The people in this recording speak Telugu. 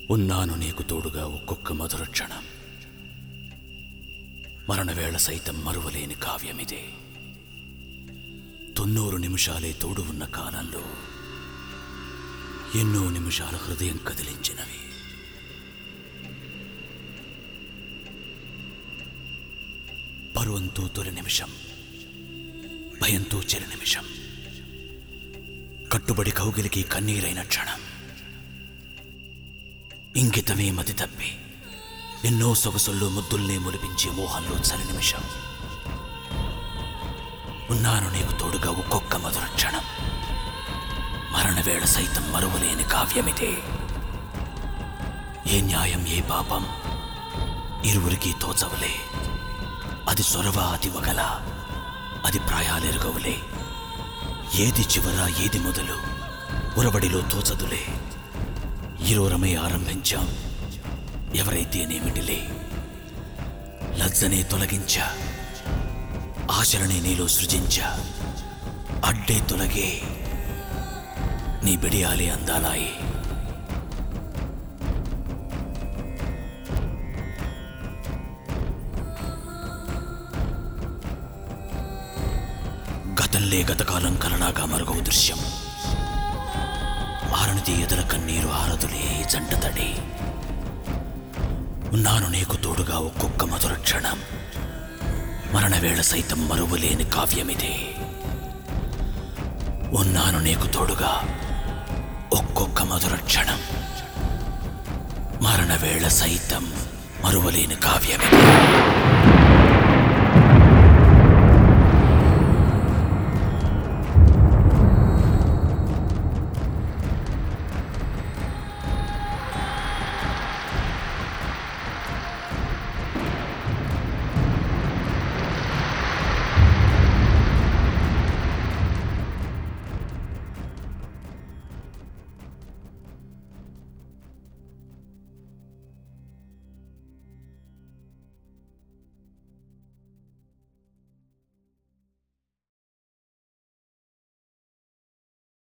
ఉన్నాను నీకు తోడుగా ఒక్కొక్క మధుర క్షణం మరణవేళ సైతం మరువలేని కావ్యమిదే తొన్నూరు నిమిషాలే తోడు ఉన్న కాలంలో ఎన్నో నిమిషాల హృదయం కదిలించినవి పరువంతో తొలి నిమిషం భయంతో చెరి నిమిషం కట్టుబడి కౌగిలికి కన్నీరైన క్షణం ఇంకితమే మతి తప్పి ఎన్నో సొగసుల్లో ముద్దుల్నే ములిపించే మోహంలో చలి నిమిషం ఉన్నాను నీకు తోడుగా ఒక్కొక్క మధుర క్షణం మరణవేళ సైతం మరువలేని కావ్యమిదే ఏ న్యాయం ఏ పాపం ఇరువురికి తోచవలే అది సొరవ అది వగల అది ప్రాయాలెరుగవులే ఏది చివర ఏది మొదలు ఉరబడిలో తోచదులే ఇరోరమే ఆరంభించాం ఎవరైతేనేమిటిలే లజ్జనే తొలగించా ఆశలనే నీలో సృజించా అడ్డే తొలగే నీ బిడియాలే అందాలాయి గతంలే గతకాలం కలలాగా మరుగవు దృశ్యం ఆరణిది ఎదుర కన్నీరు ఆరదులే జంట తడి ఉన్నాను నీకు తోడుగా ఒక్కొక్క మధుర క్షణం మరణవేళ సైతం మరువలేని కావ్యమిదే ఉన్నాను నీకు తోడుగా ఒక్కొక్క మధుర క్షణం మరణవేళ సైతం మరువలేని కావ్యమిదే